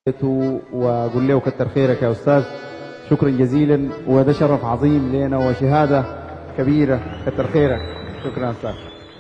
واقول له كتر خيرك يا استاذ شكرا جزيلا وده شرف عظيم لنا وشهاده كبيره كتر خيرك شكرا استاذ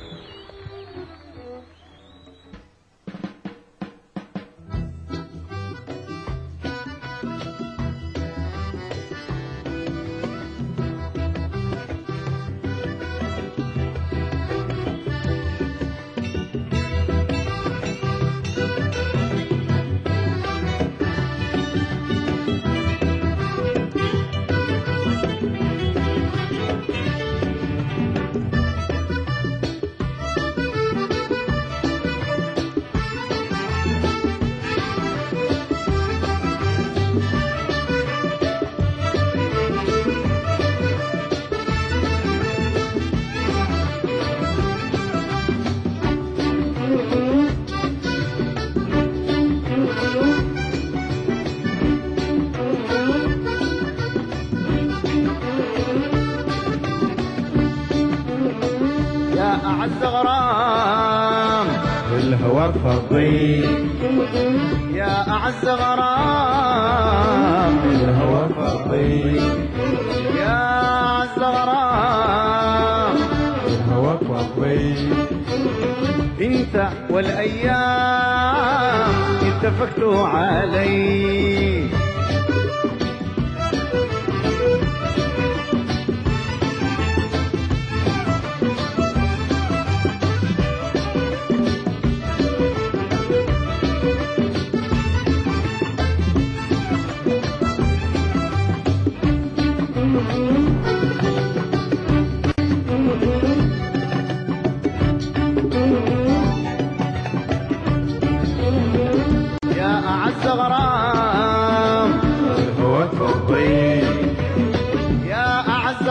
يا أعز غرام الهوى فضي يا أعز غرام الهوى فضي يا أعز غرام الهوى فضي انت والايام اتفقتوا علي يا اعز غرام الهوى فضي يا اعز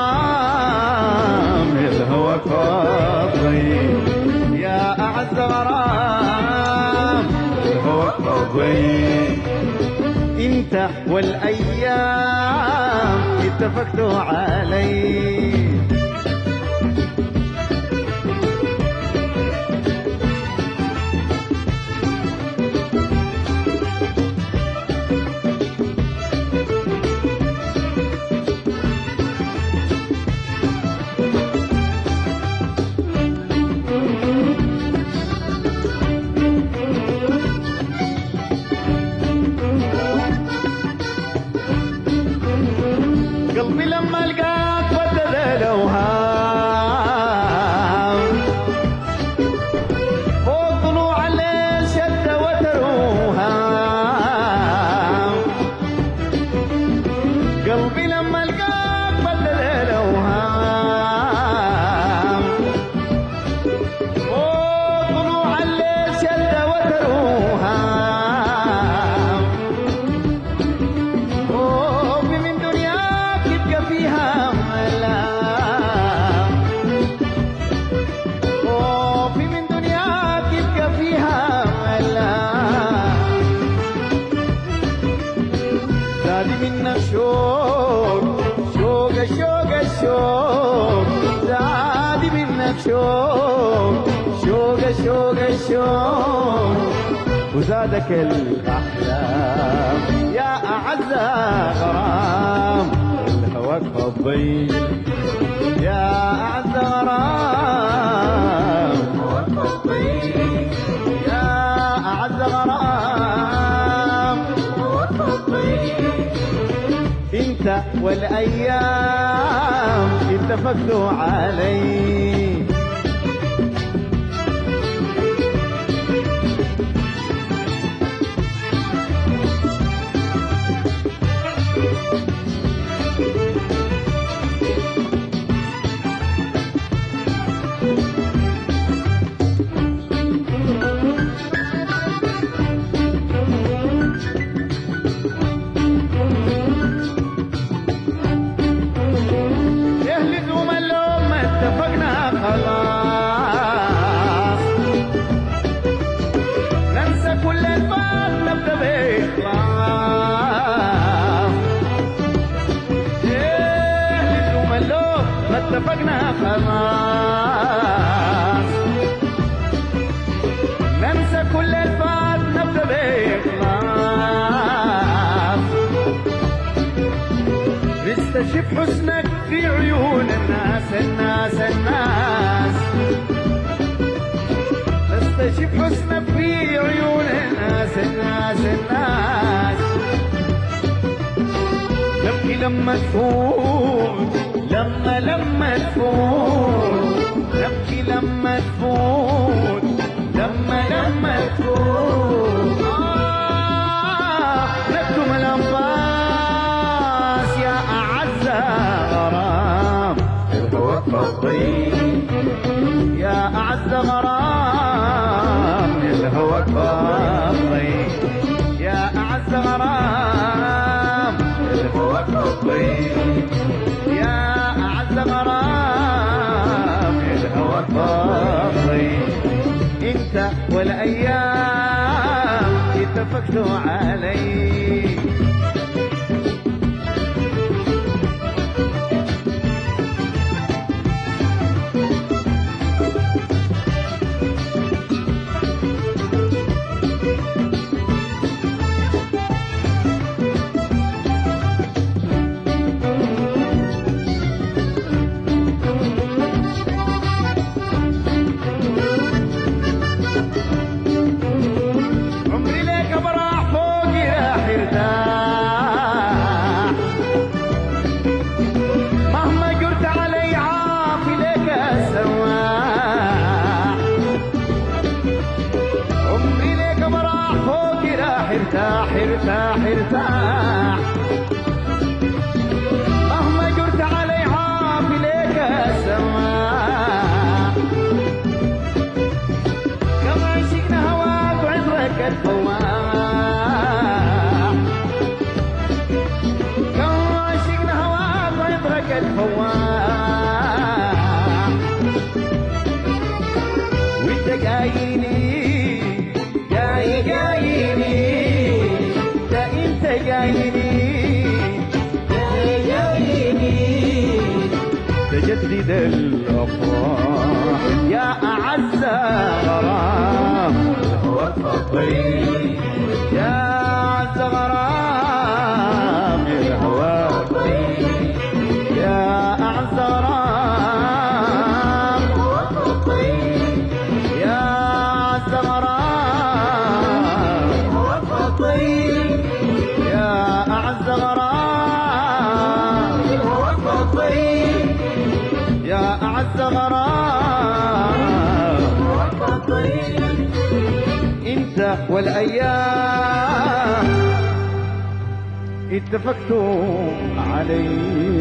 غرام الهوى فضي يا اعز غرام الهوى فضي انت والايام اتفقتوا علي قلبي لما لقاك بدل الاوهام فوق طلوع الليل شد وتروهام قلبي لما لقاك بدل الاوهام فوق طلوع الليل شد وتروهام خوفي من دنياك يبقى فيها ملام خوفي من دنياك يبقى فيها ملام زادي منك شوق شوق الشوق الشوق زادي منك شوق شوق الشوق الشوق وزادك الأحلام يا أعز غرام الهوى فضي يا أعز غرام يا أعز غرام انت والايام اتفقتوا علي يهلك اللوم ما اتفقنا خلاص ننسى كل الفات نبدا باخلاص يهلك اللوم ما اتفقنا خلاص ننسى كل الفات نبدا باخلاص نستشف حسنك في عيون الناس الناس الناس نستشف حسنك في عيون الناس الناس الناس نبكي لما تفوت لما لما تفوت نبكي لما تفوت لما لما تفوت آه نكتم الأنفاس يا أعز غرام الهوى فضي يا أعز غرام الهوى فضي يا أعز غرام الهوى فضي يا أعز غرام الهوى فضي انت والايام اتفقتوا علي عمري ليك براح فوقي راح يرتاح مهما قلت علي عافي لك السواح عمري ليك براح فوقي راح يرتاح يرتاح يرتاح مهما قلت علي عافي لك السواح كم عشقنا هواك وعطرك الفواح كم عشقنا هواك وعطرك الفواح وانت جايني جاي جايني ده انت جايني جاي جايني تجدد الافراح يا أعز غرام الهوى فضي يا أعز غرام الهوى يا أعز غرام يا أعز غرام يا أعز غرام يا أعز غرام انت والايام اتفقتوا علي